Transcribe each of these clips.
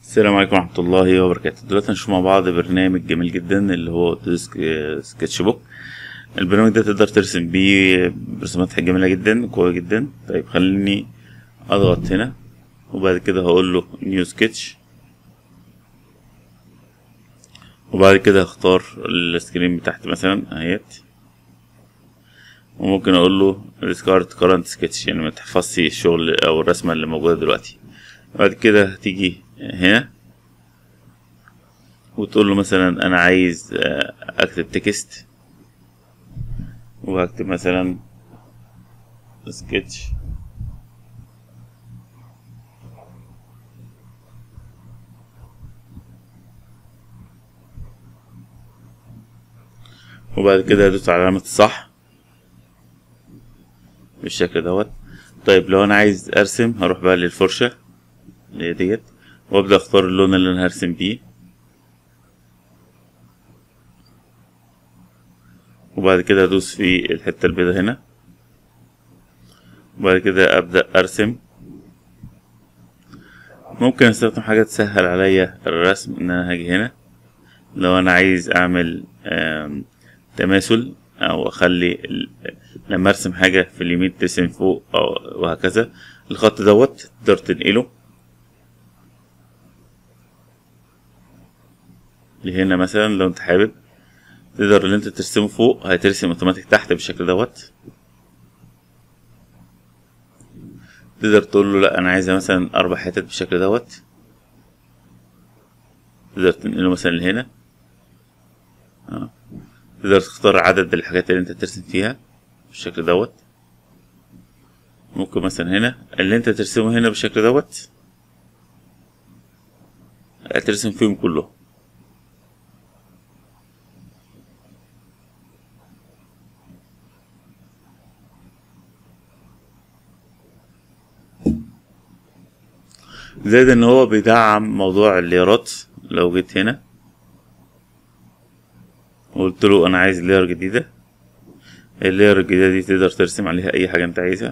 السلام عليكم ورحمة الله وبركاته دلوقتي هنشوف مع بعض برنامج جميل جدا اللي هو ديسك سكتش بوك البرنامج ده تقدر ترسم بيه رسومات جميلة جدا قوية جدا طيب خليني اضغط هنا وبعد كده هقول له نيو سكتش وبعد كده هختار السكرين بتاعت مثلا اهيت وممكن اقول له discard current sketch يعني ما تحفظش الشغل او الرسمة اللي موجودة دلوقتي بعد كده هتيجي هنا وتقول له مثلا انا عايز اكتب تكست وهكتب مثلا سكتش وبعد كده ادوس على علامة الصح بالشكل دوت طيب لو انا عايز ارسم هروح بقى للفرشة اللي هي ديت وابدا اختار اللون اللي انا هرسم بيه وبعد كده ادوس في الحتة البيضاء هنا وبعد كده ابدا ارسم ممكن استخدم حاجة تسهل عليا الرسم ان انا هاجي هنا لو انا عايز اعمل تماثل او اخلي لما ارسم حاجة في اليمين ترسم فوق او وهكذا الخط دوت تقدر تنقله لهنا مثلا لو انت حابب تقدر اللي انت ترسمه فوق هيترسم اوتوماتيك تحت بالشكل دوت تقدر تقول له لا انا عايزها مثلا اربع حتت بالشكل دوت تقدر تنقله مثلا لهنا اه. تقدر تختار عدد الحاجات اللي انت ترسم فيها بالشكل دوت ممكن مثلا هنا اللي انت ترسمه هنا بالشكل دوت هترسم فيهم كلهم زائد ان هو بيدعم موضوع الليرات لو جيت هنا وقلت له انا عايز لير جديدة اللير الجديدة دي تقدر ترسم عليها اي حاجة انت عايزها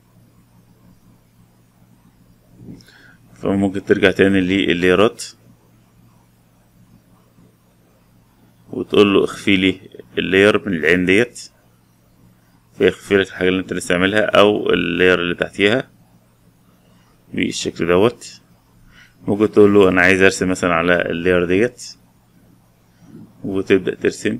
فممكن ترجع تاني للليرات وتقول له اخفي لي اللير من العين ديت فيخفي لك الحاجة اللي انت لسه عاملها او اللير اللي تحتيها بالشكل دوت ممكن تقول له انا عايز ارسم مثلا على اللير ديت وتبدأ ترسم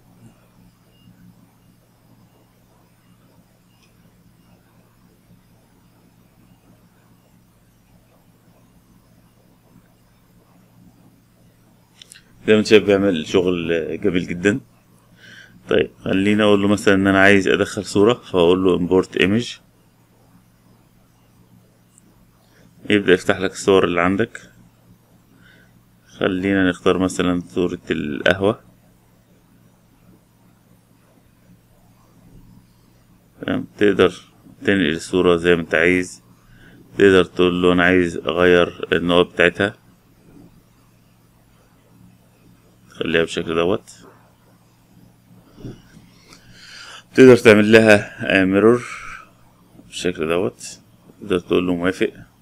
زي ما انت شايف بيعمل شغل جميل جدا طيب خليني اقول له مثلا ان انا عايز ادخل صورة فاقول له import image يبدأ يفتح لك الصور اللي عندك خلينا نختار مثلا صورة القهوة تمام تقدر تنقل الصورة زي ما انت عايز تقدر تقول له انا عايز اغير النقط بتاعتها خليها بالشكل دوت تقدر تعمل لها ميرور بالشكل دوت تقدر تقول له موافق